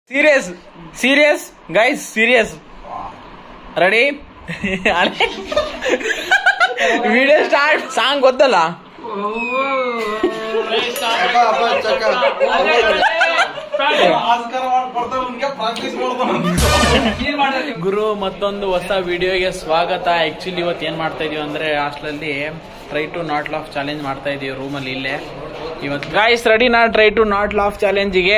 Serious serious guys serious ready video start song ಗೊತ್ತಲ್ಲ ಗುರು ಮತ್ತೊಂದು ಹೊಸ ವಿಡಿಯೋಗೆ ಸ್ವಾಗತ ಆಕ್ಚುಲಿ ಇವತ್ತು ಏನ್ ಮಾಡ್ತಾ ಇದೀವಿ ಅಂದ್ರೆ ಹಾಸ್ಟೆಲಲ್ಲಿ try to not laugh challenge ಮಾಡ್ತಾ ಇದೀವಿ ರೂಮಲ್ಲಿ ಇಲ್ಲೇ ಇವತ್ತು ಗಾಯ್ಸ್ ರೆಡಿ ನಾ ಟ್ರೈ ಟು ನಾಟ್ ಲಾಫ್ ಚಾಲೆಂಜಿಗೆ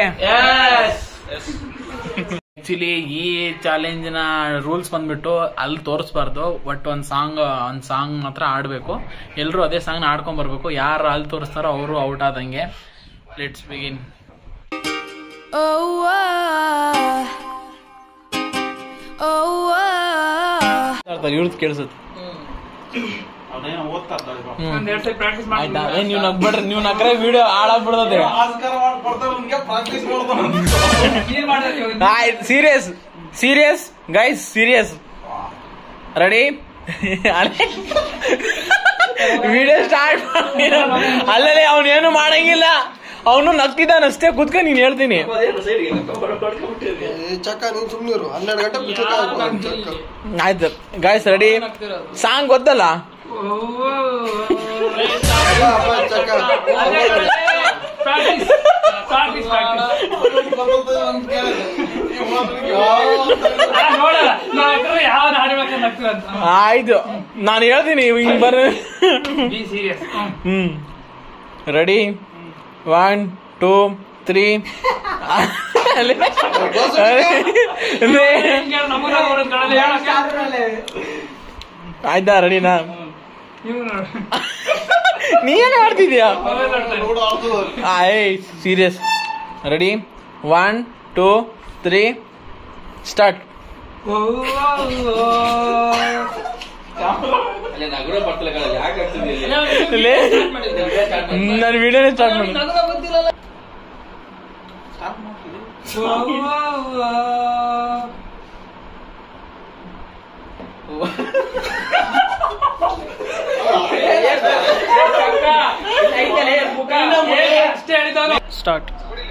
ಆಕ್ಚುಲಿ ಈ ಚಾಲೆಂಜ್ ನ ರೂಲ್ಸ್ ಬಂದ್ಬಿಟ್ಟು ಅಲ್ಲಿ ತೋರಿಸ್ಬಾರ್ದು ಬಟ್ ಒಂದ್ ಸಾಂಗ್ ಒಂದ್ ಸಾಂಗ್ ಮಾತ್ರ ಆಡ್ಬೇಕು ಎಲ್ರು ಅದೇ ಸಾಂಗ್ ಆಡ್ಕೊಂಡ್ ಬರ್ಬೇಕು ಯಾರು ಅಲ್ಲಿ ತೋರಿಸ್ತಾರೋ ಅವರು ಔಟ್ ಆದಂಗೆ let's begin Oh, ah. oh, ah. ಇವ್ರದ್ದು ಕೇಳಿಸುತ್ತೆ ಒಂದೆರಡು ಸಲ ಪ್ರಾಕ್ಟೀಸ್ ಆಯ್ತಾ ಏ ನೀವು ನಗ್ಬೇಡ್ರಿ ನೀವು ನಗ್ರೆ ವಿಡಿಯೋ ಹಾಳಾಗ್ಬಿಡ್ತದೆ ಏನ್ ಮಾಡಿದ್ರೆ ಆಯ್ತು serious serious guys serious ready video start ಅಲ್ಲೇ ಅವನೇನು ಮಾಡಂಗಿಲ್ಲ ಅವನು ನಗ್ತಿದ್ದಾನಷ್ಟೇ ಕುತ್ಕ ನೀನ್ ಹೇಳ್ತೀನಿ ಚಕ್ಕ ನೀನ್ ಸುಮ್ನಿರು ಹನ್ನೆರಡು ಗಂಟೆ ಬಿಚ್ಚಕ್ಕ ಚಕ್ಕ ಆಯ್ತು ಗಾಯ್ಸ್ ರೆಡಿ ಸಾಂಗ್ ಗೊತ್ತಲ್ಲ ಅಪ್ಪ ಚಕ್ಕ ಪ್ರಾಕ್ಟೀಸ್ ಪ್ರಾಕ್ಟೀಸ್ ನೋಡಲ್ಲ ನಾವು ಯಾವ್ದು ಹಾಡ್ಬೇಕಂತ ಆಗ್ತದೆ ಅಂತ ಆಯ್ತು ನಾನು ಹೇಳ್ತೀನಿ ಹಿಂಗ್ ಬರ be serious hmm ready one two three ನಮಗ ನೋಡೋದ್ ಕಡಲೆ ಹೇಳಕ್ಕೆ ಆಯ್ತಾ ರೆಡಿನಾ ನೀವು ನೋಡು ನೀ ಏನ್ ಮಾಡ್ತಿದ್ಯಾ ಮೊಬೈಲ್ ನೋಡ್ತಾರೆ ಆಯ್ serious ready one two three start ನಾನು ವಿಡಿಯೋನೇ ಸ್ಟಾರ್ಟ್ ಮಾಡಿ ಅಷ್ಟೇ ಹೇಳಿದವನು start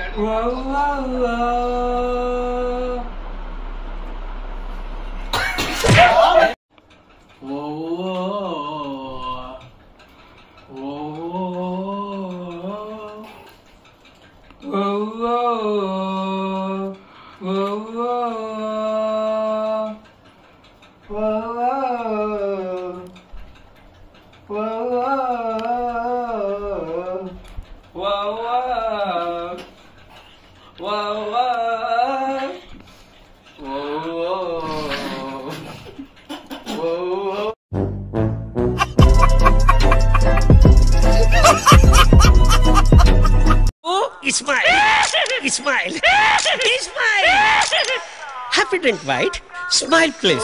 Ismail. Ismail. Ismail. Happy drink, white. Smile, please.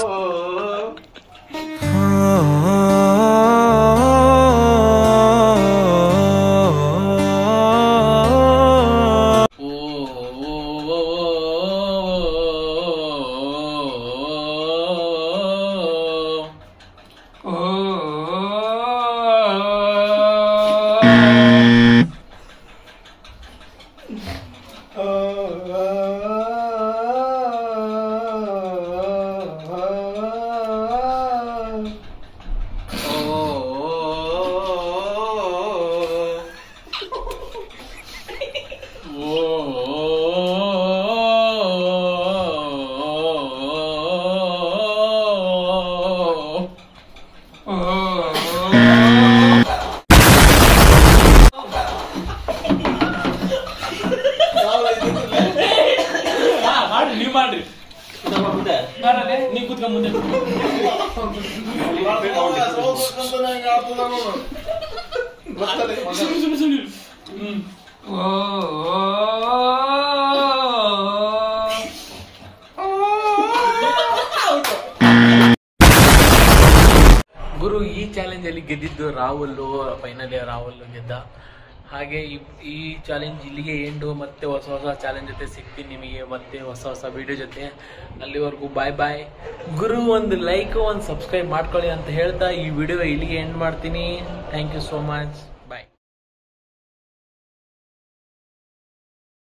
ನೀವು ಮಾಡ್ರಿ ನೀವು ಕುತ್ಕೊಂಡ್ ಮುಂದೆ ಗುರು ಈ ಚಾಲೆಂಜ್ ಅಲ್ಲಿ ಗೆದ್ದಿದ್ದು ರಾಹುಲ್ ಫೈನಲ್ ರಾಹುಲ್ ಗೆದ್ದ ಹಾಗೆ ಈ ಈ ಚಾಲೆಂಜ್ ಇಲ್ಲಿಗೆ ಎಂಡು ಮತ್ತೆ ಹೊಸ ಹೊಸ ಚಾಲೆಂಜ್ ಜೊತೆ ಸಿಗ್ತೀನಿ ನಿಮಗೆ ಮತ್ತೆ ಹೊಸ ಹೊಸ ವಿಡಿಯೋ ಜೊತೆ ಅಲ್ಲಿವರೆಗೂ ಬಾಯ್ ಬಾಯ್ ಗುರು ಒಂದು ಲೈಕ್ ಒಂದು ಸಬ್ಸ್ಕ್ರೈಬ್ ಮಾಡ್ಕೊಳ್ಳಿ ಅಂತ ಹೇಳ್ತಾ ಈ ವಿಡಿಯೋ ಇಲ್ಲಿಗೆ ಎಂಡ್ ಮಾಡ್ತೀನಿ ಥ್ಯಾಂಕ್ ಯು ಸೋ ಮಚ್